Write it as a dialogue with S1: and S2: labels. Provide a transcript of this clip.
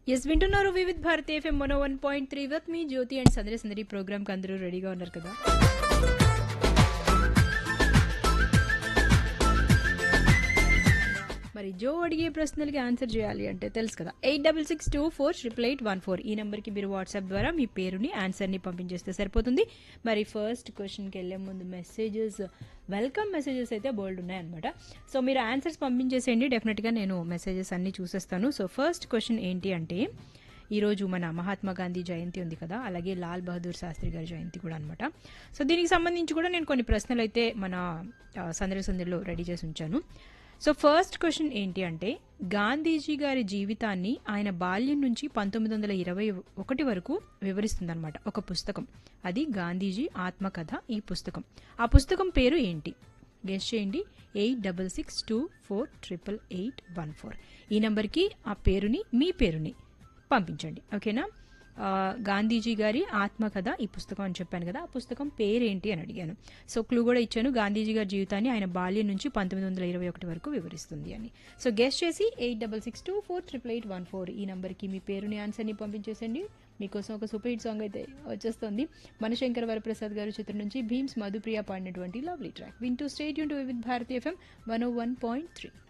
S1: yes వింటున్నారు Vividh Bharati FM one one point three with me Jyothi and సందరి సందరి ప్రోగ్రామ్ కి అందరూ రెడీగా ఉన్నారు కదా మరి జో అడిగే ప్రశ్నలకి ఆన్సర్ చేయాలి అంటే తెలుసు కదా eight double six two four triple eight one four ఈ నెంబర్కి మీరు వాట్సాప్ ద్వారా మీ పేరుని ఆన్సర్ని పంపించేస్తే సరిపోతుంది మరి ఫస్ట్ క్వశ్చన్కి వెళ్ళే ముందు మెసేజెస్ వెల్కమ్ మెసేజెస్ అయితే బోల్డ్ ఉన్నాయన్నమాట సో మీరు ఆన్సర్స్ పంపించేసేయండి డెఫినెట్గా నేను మెసేజెస్ అన్నీ చూసేస్తాను సో ఫస్ట్ క్వశ్చన్ ఏంటి అంటే ఈరోజు మన మహాత్మా గాంధీ జయంతి ఉంది కదా అలాగే లాల్ బహదూర్ శాస్త్రి గారి జయంతి కూడా అనమాట సో దీనికి సంబంధించి కూడా నేను కొన్ని ప్రశ్నలు అయితే మన ఆ, సందడి సందడిలో రెడీ చేసి ఉంచాను సో ఫస్ట్ క్వశ్చన్ ఏంటి అంటే గాంధీజీ గారి జీవితాన్ని ఆయన బాల్యం నుంచి పంతొమ్మిది వందల ఇరవై ఒకటి వరకు వివరిస్తుందన్నమాట ఒక పుస్తకం అది గాంధీజీ ఆత్మకథ ఈ పుస్తకం ఆ పుస్తకం పేరు ఏంటి గెస్ చేయండి eight double six two four triple eight one four ఈ నెంబర్కి ఆ పేరుని మీ పేరుని పంపించండి ఓకేనా ఆ, గాంధీజీ గారి ఆత్మకథ ఈ పుస్తకం అని చెప్పాను కదా ఆ పుస్తకం పేరేంటి అని అడిగాను సో క్లూ కూడా ఇచ్చాను గాంధీజీ గారి జీవితాన్ని ఆయన బాల్యం నుంచి పంతొమ్మిది వందల ఇరవై ఒకటి వరకు వివరిస్తుంది అని సో గెస్ట్ చేసి eight double six two four triple eight one four ఈ నెంబర్కి మీ పేరుని ఆన్సర్ని పంపించేసండి మీకోసం ఒక సూపర్ హిట్ సాంగ్ అయితే వచ్చేస్తుంది మనశంకర్ వరప్రసాద్ గారి చిత్రం నుంచి భీమ్స్ మధుప్రియ పాడినటువంటి లవ్లీ ట్రాక్ వింటూ స్టేట్ యూన్ to with Bharati FM one o one point three